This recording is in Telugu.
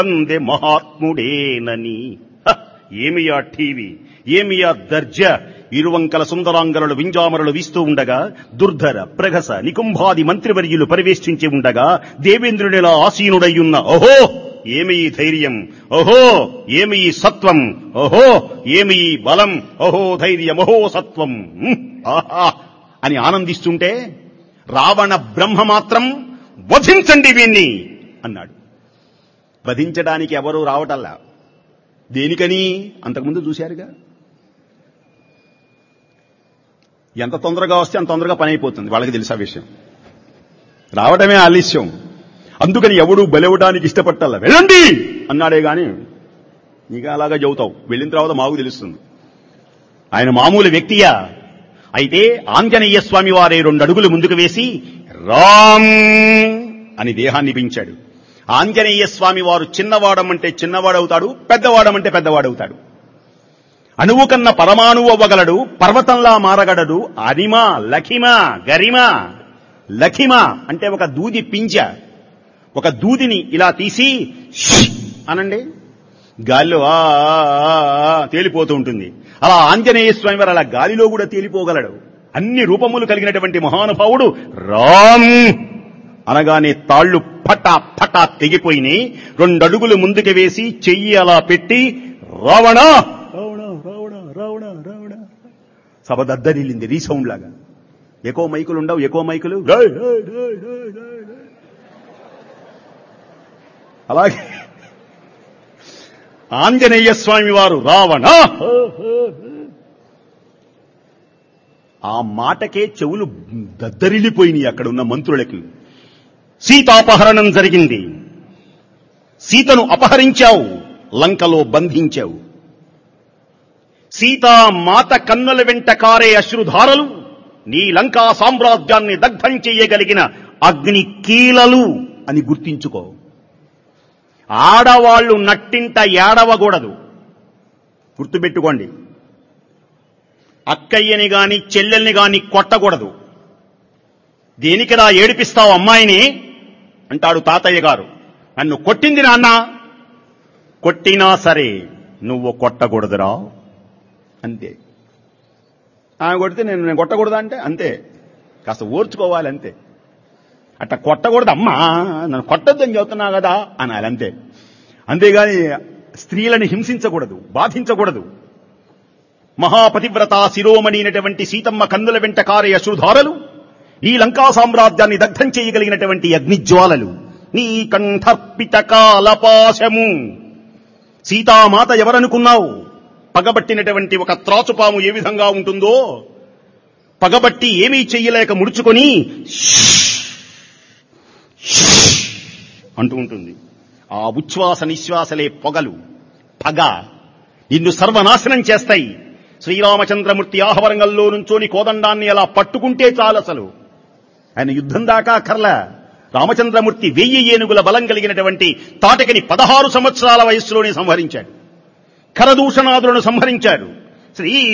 అందే మహాత్ముడేనని హ! ఏమియా టీవీ ఏమియా దర్జా ఇరువంకల సుందరాంగరులు వింజామరులు వీస్తూ ఉండగా దుర్ధర ప్రగస నికుంభాది మంత్రివర్యులు పరివేష్టించి ఉండగా దేవేంద్రునిలా ఆసీనుడయ్యున్న ఓహో ఏమి ఈ ధైర్యం ఓహో ఏమి ఈ సత్వం ఓహో ఏమి ఈ బలం ఓహో ధైర్యం ఓహో సత్వం ఉమ్, ఆహా అని ఆనందిస్తుంటే రావణ బ్రహ్మ మాత్రం వధించండి వీణ్ణి అన్నాడు వధించడానికి ఎవరూ రావటల్లా దేనికని అంతకుముందు చూశారుగా ఎంత తొందరగా వస్తే అంత తొందరగా పని అయిపోతుంది వాళ్ళకి తెలుసా విషయం రావటమే ఆలస్యం అందుకని ఎవడు బలవడానికి ఇష్టపట్టాల వెళ్ళండి అన్నాడే గాని నీకు అలాగా చెబుతావు వెళ్ళిన తర్వాత మాకు తెలుస్తుంది ఆయన మామూలు వ్యక్తియా అయితే ఆంజనేయ స్వామి వారే రెండు అడుగులు ముందుకు వేసి రామ్ అని దేహాన్ని పెంచాడు ఆంజనేయ స్వామి వారు చిన్నవాడమంటే చిన్నవాడవుతాడు పెద్దవాడమంటే పెద్దవాడవుతాడు అణువు కన్న పరమాణువు అవ్వగలడు పర్వతంలా మారగలడు అరిమ లఖిమ గరిమ లఖిమ అంటే ఒక దూది పింజ ఒక దూదిని ఇలా తీసి ష్ అనండి గాలిలో ఆ ఆ, ఆ, ఆ తేలిపోతూ ఉంటుంది అలా ఆంజనేయ స్వామి వారు అలా గాలిలో కూడా తేలిపోగలడు అన్ని రూపములు కలిగినటువంటి మహానుభావుడు రామ్ అనగానే తాళ్లు పటా పటా తెగిపోయినాయి రెండడుగులు ముందుకు వేసి చెయ్యి అలా పెట్టి రావణ రావణ రావణ రావణ రావణ సభ దద్దరిల్లింది రీసౌండ్ లాగా ఎక్కువ మైకులు ఉండవు ఎక్కువ మైకులు రేయ్, రేయ్, రేయ్, రేయ్, రేయ్, రేయ్. అలాగే ఆంజనేయ స్వామి వారు రావణ ఆ మాటకే చెవులు దద్దరిల్లిపోయినాయి అక్కడ ఉన్న మంత్రులకి సీతాపహరణం జరిగింది సీతను అపహరించావు లంకలో బంధించావు సీతా మాత కన్నుల వెంట కారే అశ్రుధారలు నీ లంకా సామ్రాజ్యాన్ని దగ్ధం చేయగలిగిన అగ్ని కీలలు అని గుర్తించుకో ఆడవాళ్లు నట్టింట ఏడవకూడదు గుర్తుపెట్టుకోండి అక్కయ్యని గాని చెల్లెల్ని గాని కొట్టకూడదు దేనికిరా ఏడిపిస్తావు అమ్మాయిని అంటాడు తాతయ్య గారు నన్ను కొట్టింది నాన్న కొట్టినా సరే నువ్వు కొట్టకూడదురా అంతే ఆమె కొడితే నేను నేను కొట్టకూడదా అంటే అంతే కాస్త ఓర్చుకోవాలి అంతే అట్లా కొట్టకూడదు అమ్మా నన్ను కొట్టొద్దని చెబుతున్నా కదా అనాలి అంతే అంతేగాని స్త్రీలను హింసించకూడదు బాధించకూడదు మహాపతివ్రత శిరోమణి అయినటువంటి సీతమ్మ కందుల వెంట కారే అశ్రుధారలు ఈ లంకా సామ్రాజ్యాన్ని దగ్ధం చేయగలిగినటువంటి అగ్నిజ్వాలలు నీ కంఠర్పిత కాలపాశము సీతామాత ఎవరనుకున్నావు పగబట్టినటువంటి ఒక త్రాచుపాము ఏ విధంగా ఉంటుందో పగబట్టి ఏమీ చెయ్యలేక ముడుచుకొని అంటూ ఉంటుంది ఆ ఉచ్ఛ్వాస నిశ్వాసలే పొగలు పగ నిన్ను సర్వనాశనం చేస్తాయి శ్రీరామచంద్రమూర్తి ఆహవరంగంలో నుంచోని కోదండాన్ని అలా పట్టుకుంటే చాలసలు ఆయన యుద్ధం దాకా కర్ల రామచంద్రమూర్తి వెయ్యి ఏనుగుల బలం కలిగినటువంటి తాటకిని పదహారు సంవత్సరాల వయస్సులోనే సంహరించాడు ఖరదూషణాదులను సంహరించాడు శ్రీ